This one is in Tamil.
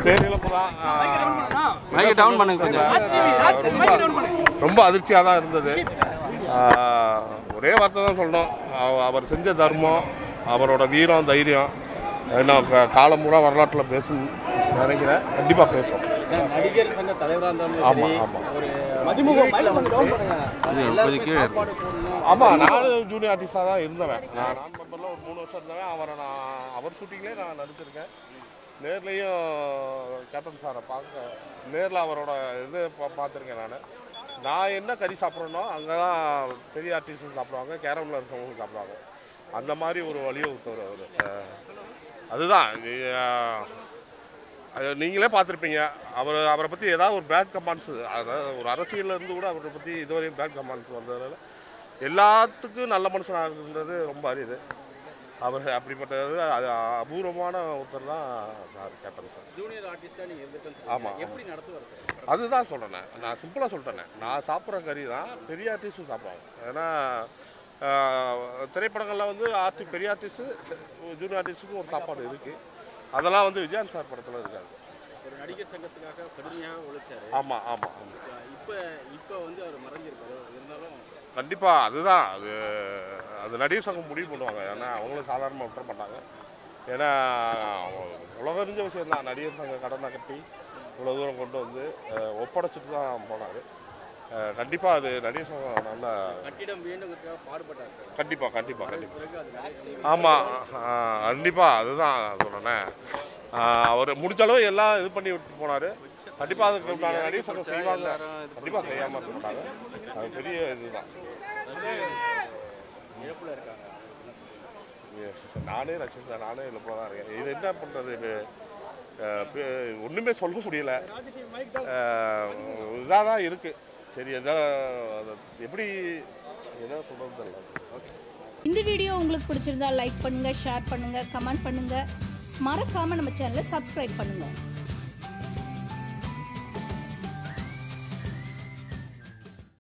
பேரிழப்பு தான் மைக்கை டவுன் பண்ணுங்க கொஞ்சம் ரொம்ப ரொம்ப அதிர்ச்சியாக தான் இருந்தது ஆஹ், ஒரே வார்த்தை தான் சொல்லணும் அவ- அவர் செஞ்ச தர்மம் அவரோட வீரம் தைரியம் இன்னும் க- காலம் பூரா வரலாற்றில் பேசும் நினைக்கிறேன் கண்டிப்பாக பேசும் நடிகர் சங்க தலைவராக இருந்தாலும் ஆமாம் சரி ஆமாம் ஒரு மதிமுக எல்லாருக்கும் கீழே சாப்பாடு போடணும் ஆமாம் நானும் ஜூனியர் ஆர்டிஸ்டாக தான் இருந்தவன் நான் நான் மெம்பரில் ஒரு மூணு வருஷம் இருந்தவன் அவரை நான் அவர் ஷூட்டிங்லேயே நான் நடிச்சிருக்கேன் நேர்லேயும் கேப்டன் சாரை பார்க்க நேரில் அவரோட இது பா பார்த்துருக்கேன் நான் நான் என்ன கறி சாப்பிட்றேனோ அங்கே தான் பெரிய ஆர்டிஸ்டும் சாப்பிடுவாங்க கேரமில் இருக்கவங்களும் சாப்பிடுவாங்க அந்த மாதிரி ஒரு வழிவகுத்தவர் அவர் அதுதான் நீ- அஹ், அது நீங்களே பார்த்துருப்பீங்க அவர் அவரை பற்றி ஏதாவது ஒரு பேட் கமெண்ட்ஸ் அதாவது ஒரு அரசியல்ல இருந்து கூட அவரை பற்றி இதுவரையும் பேட் கமெண்ட்ஸ் வந்ததுனால எல்லாத்துக்கும் நல்ல மனுஷனாக இருந்தது ரொம்ப அரியுது அவர் அப்படிப்பட்டது அது அபூர்வமான ஒருத்தர் தான் சார் கேப்டன் சார் ஜூனியர் ஆர்டிஸ்டாக நீங்கள் இருந்துட்டு ஆமா. எப்படி நடத்துவார் சார் அதுதான் சொல்கிறேன் நான் சிம்பிளாக சொல்லிட்டேனே நான் சாப்பிட்ற கறி தான் பெரிய ஆர்டிஸ்ட்டும் சாப்பிடுவாங்க ஏன்னா ஆஹ், திரைப்படங்கள்ல வந்து ஆர்டி பெரிய ஆர்டிஸ்ட்டு ஜூனியர் ஆர்டிஸ்ட்டுக்கும் ஒரு சாப்பாடு இருக்குது அதெல்லாம் வந்து விஜயன் சார் படத்தில் இருக்காது ஒரு நடிகர் சங்கத்துக்காக கடுமையாக உழைச்சாரு ஆமாம் ஆமாம் ஆமாம் இப்போ இப்போ வந்து அவர் மறைஞ்சிருக்காரு இருந்தாலும் கண்டிப்பாக அதுதான் அது அது நடிகர் சங்கம் முடிவு பண்ணுவாங்க ஏன்னா அவங்களும் சாதாரணமாக விட்டுற மாட்டாங்க ஏன்னா உலக அறிஞ்ச விஷயம் தான் நடிகர் சங்கம் கடனை கட்டி இவ்வளோ தூரம் கொண்டு வந்து அஹ், ஒப்படைச்சிட்டு தான் போனார் கண்டிப்பாக அது நடிகர் சங்கம் நல்லா கட்டிடம் வேண்டுங்கிறதுக்காக பாடுபட்டார் சார் கண்டிப்பாக கண்டிப்பாக கண்டிப்பாக பிறகு அது நிறைய செய்தி ஆமாம் கண்டிப்பாக அதுதான் சொல்கிறேன் அவர் முடிஞ்ச அளவு எல்லாம் இது பண்ணி விட்டு போனார் கண்டிப்பாக அதுக்கு உண்டான நடிகர் சங்கம் செய்வாங்க கண்டிப்பாக செய்யாமல் இருக்க மாட்டாங்க அது பெரிய இதுதான் இழப்பில் இருக்காங்க Yes, நானே ரசிகன் நானே இதில் தான் இருக்கேன் இது என்ன பண்ணுறது இது அஹ், பே- ஒண்ணுமே சொல்ல முடியல இதாக தான் இருக்குது சரி எதா அது எப்படி என்ன சொல்கிறது தெரியல ஓகே இந்த வீடியோ உங்களுக்கு பிடிச்சிருந்தா லைக் பண்ணுங்க ஷேர் பண்ணுங்க கமெண்ட் பண்ணுங்க மறக்காம நம்ம சேனலை சப்ஸ்கிரைப் பண்ணுங்க